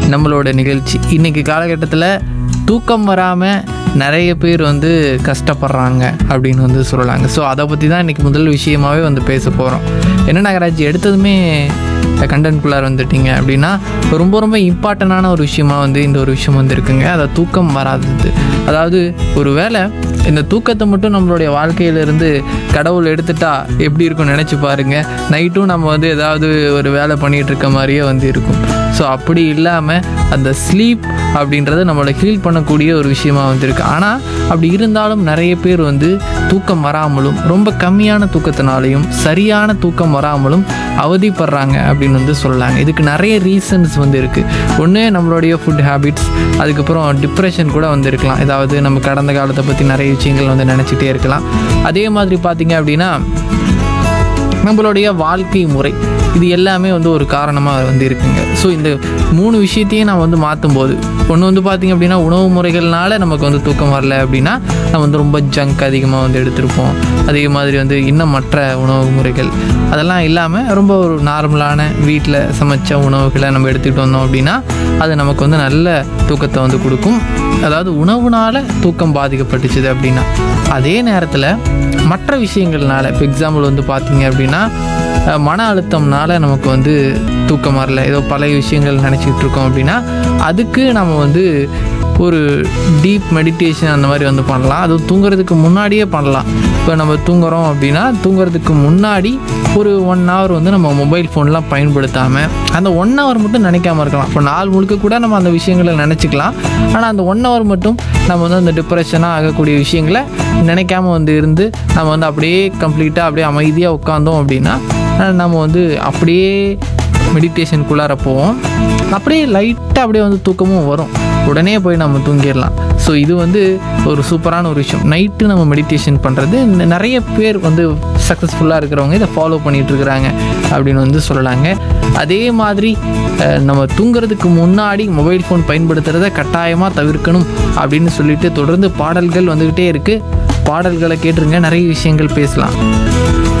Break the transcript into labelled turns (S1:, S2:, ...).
S1: நம்மளோட நிகழ்ச்சி இன்றைக்கி காலகட்டத்தில் தூக்கம் வராமல் நிறைய பேர் வந்து கஷ்டப்படுறாங்க அப்படின்னு வந்து சொல்லலாங்க ஸோ அதை பற்றி தான் இன்றைக்கி முதல் விஷயமாகவே வந்து பேச போகிறோம் என்ன நாகராஜ் எடுத்ததுமே கண்டென்ட்குள்ளார வந்துட்டீங்க அப்படின்னா ரொம்ப ரொம்ப இம்பார்ட்டண்டான ஒரு விஷயமா வந்து இந்த ஒரு விஷயம் வந்து இருக்குங்க அதை தூக்கம் வராதது அதாவது ஒரு வேளை இந்த தூக்கத்தை மட்டும் நம்மளுடைய வாழ்க்கையிலேருந்து கடவுள் எடுத்துட்டா எப்படி இருக்கும் நினச்சி பாருங்க நைட்டும் நம்ம வந்து ஏதாவது ஒரு வேலை பண்ணிகிட்டு இருக்க மாதிரியே வந்து இருக்கும் ஸோ அப்படி இல்லாமல் அந்த ஸ்லீப் அப்படின்றது நம்மளை ஹீல் பண்ணக்கூடிய ஒரு விஷயமா வந்திருக்கு ஆனால் அப்படி இருந்தாலும் நிறைய பேர் வந்து தூக்கம் வராமலும் ரொம்ப கம்மியான தூக்கத்தினாலையும் சரியான தூக்கம் வராமலும் அவதிப்படுறாங்க அப்படின்னு வந்து சொல்லலாங்க இதுக்கு நிறைய ரீசன்ஸ் வந்து இருக்குது ஒன்று நம்மளுடைய ஃபுட் ஹேபிட்ஸ் அதுக்கப்புறம் டிப்ரெஷன் கூட வந்து இருக்கலாம் ஏதாவது நம்ம கடந்த காலத்தை பற்றி நிறைய விஷயங்கள் வந்து நினச்சிட்டே இருக்கலாம் அதே மாதிரி பார்த்தீங்க அப்படின்னா நம்மளுடைய வாழ்க்கை முறை இது எல்லாமே வந்து ஒரு காரணமாக வந்து இருக்குங்க ஸோ இந்த மூணு விஷயத்தையும் நான் வந்து மாற்றும் போது ஒன்று வந்து பார்த்திங்க அப்படின்னா உணவு முறைகள்னால நமக்கு வந்து தூக்கம் வரல அப்படின்னா நம்ம வந்து ரொம்ப ஜங்க் அதிகமாக வந்து எடுத்திருப்போம் அதே மாதிரி வந்து இன்னும் மற்ற உணவு முறைகள் அதெல்லாம் இல்லாமல் ரொம்ப ஒரு நார்மலான வீட்டில் சமைச்ச உணவுகளை நம்ம எடுத்துக்கிட்டு வந்தோம் அப்படின்னா அது நமக்கு வந்து நல்ல தூக்கத்தை வந்து கொடுக்கும் அதாவது உணவுனால தூக்கம் பாதிக்கப்பட்டுச்சுது அப்படின்னா அதே நேரத்தில் மற்ற விஷயங்கள்னால இப்போ எக்ஸாம்பிள் வந்து பார்த்தீங்க அப்படின்னா அஹ், மன அழுத்தம்னால நமக்கு வந்து தூக்கம் வரல ஏதோ பழைய விஷயங்கள் நினச்சிக்கிட்டு இருக்கோம் அப்படின்னா அதுக்கு நம்ம வந்து ஒரு டீப் மெடிடேஷன் அந்த மாதிரி வந்து பண்ணலாம் அதுவும் தூங்குறதுக்கு முன்னாடியே பண்ணலாம் இப்போ நம்ம தூங்குறோம் அப்படின்னா தூங்குறதுக்கு முன்னாடி ஒரு ஒன் ஹவர் வந்து நம்ம மொபைல் ஃபோன்லாம் பயன்படுத்தாமல் அந்த ஒன் ஹவர் மட்டும் நினைக்காம இருக்கலாம் இப்போ நாள் முழுக்க கூட நம்ம அந்த விஷயங்களை நினச்சிக்கலாம் ஆனால் அந்த ஒன் ஹவர் மட்டும் நம்ம வந்து அந்த டிப்ரெஷனாக ஆகக்கூடிய விஷயங்களை நினைக்காம வந்து இருந்து நம்ம வந்து அப்படியே கம்ப்ளீட்டாக அப்படியே அமைதியாக உட்காந்தோம் அப்படின்னா அஹ் நம்ம வந்து அப்படியே மெடிடேஷனுக்குள்ளார போவோம் அப்படியே லைட்டாக அப்படியே வந்து தூக்கமும் வரும் உடனே போய் நம்ம தூங்கிடலாம் ஸோ இது வந்து ஒரு சூப்பரான ஒரு விஷயம் நைட்டு நம்ம மெடிடேஷன் பண்ணுறது நிறைய பேர் வந்து சக்ஸஸ்ஃபுல்லாக இருக்கிறவங்க இதை ஃபாலோ பண்ணிகிட்டு இருக்கிறாங்க அப்படின்னு வந்து சொல்லலாங்க அதே மாதிரி அஹ், நம்ம தூங்குறதுக்கு முன்னாடி மொபைல் ஃபோன் பயன்படுத்துகிறத கட்டாயமாக தவிர்க்கணும் அப்படின்னு சொல்லிட்டு தொடர்ந்து பாடல்கள் வந்துக்கிட்டே இருக்குது பாடல்களை கேட்டுருங்க நிறைய விஷயங்கள் பேசலாம்